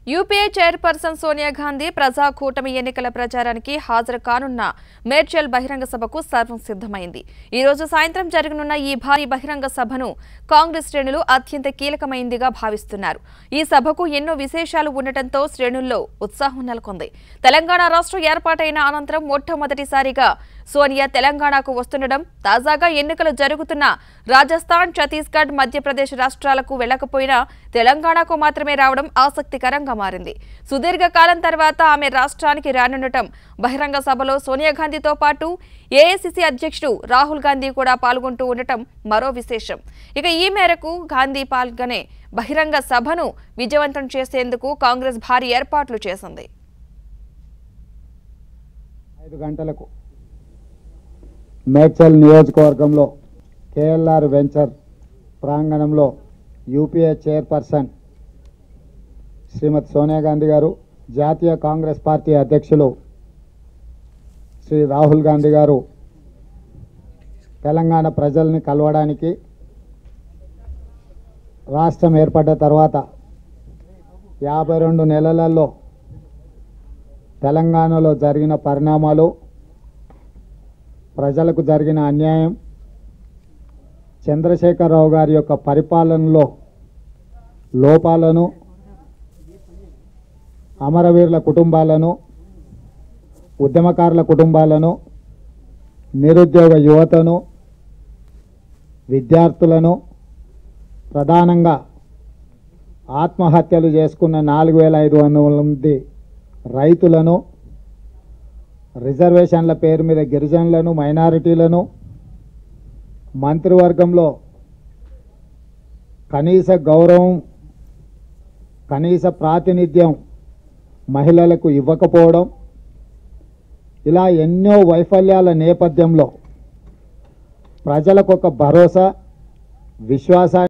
UPA chairperson Sonia Gandhi ప్రజా కూటమి ఎన్నికల ప్రచారానికి హాజరు కానున్న మేడ్చల్ బహిరంగ సభకు సర్వం సిద్ధమైంది ఈ రోజు సాయంత్రం జరగనున్న ఈ భారీ బహిరంగ సభను కాంగ్రెస్ శ్రేణులు అత్యంత కీలకమైందిగా భావిస్తున్నారు ఈ సభకు ఎన్నో విశేషాలు ఉండటంతో శ్రేణుల్లో ఉత్సాహం నెలకొంది తెలంగాణ రాష్ట్రం ఏర్పాటైన అనంతరం మొట్టమొదటిసారిగా సోనియా తెలంగాణకు వస్తుండడం తాజాగా ఎన్నికలు జరుగుతున్న రాజస్థాన్ ఛత్తీస్గఢ్ మధ్యప్రదేశ్ రాష్ట్రాలకు వెళ్లకపోయినా తెలంగాణకు మాత్రమే రావడం ఆసక్తికరంగా మారింది సుదీర్ఘ కాలం తర్వాత ఆమె రాష్ట్రానికి రానుండటం బహిరంగ సభలో సోనియా గాంధీతో పాటు ఏఐసిసి అధ్యక్షుడు రాహుల్ గాంధీ కూడా పాల్గొంటూ ఉండటం మరో విశేషం ఇక ఈ మేరకు గాంధీ పాల్గొనే బహిరంగ సభను విజయవంతం చేసేందుకు కాంగ్రెస్ భారీ ఏర్పాట్లు చేసింది ఐదు గంటలకు మేడ్చల్ నియోజకవర్గంలో కేఎల్ఆర్ వెంచర్ ప్రాంగణంలో యూపీఏ చైర్పర్సన్ శ్రీమతి సోనియా గాంధీ గారు జాతీయ కాంగ్రెస్ పార్టీ అధ్యక్షులు శ్రీ రాహుల్ గాంధీ గారు తెలంగాణ ప్రజల్ని కలవడానికి రాష్ట్రం ఏర్పడ్డ తర్వాత యాభై రెండు నెలలలో తెలంగాణలో జరిగిన పరిణామాలు ప్రజలకు జరిగిన అన్యాయం చంద్రశేఖరరావు గారి యొక్క పరిపాలనలో లోపాలను అమరవీరుల కుటుంబాలను ఉద్యమకారుల కుటుంబాలను నిరుద్యోగ యువతను విద్యార్థులను ప్రధానంగా ఆత్మహత్యలు చేసుకున్న నాలుగు వేల ఐదు వందల మంది రైతులను రిజర్వేషన్ల పేరు మీద గిరిజనులను మైనారిటీలను మంత్రివర్గంలో కనీస గౌరవం కనీస ప్రాతినిధ్యం మహిళలకు ఇవ్వకపోవడం ఇలా ఎన్నో వైఫల్యాల నేపథ్యంలో ప్రజలకు ఒక భరోసా విశ్వాసాన్ని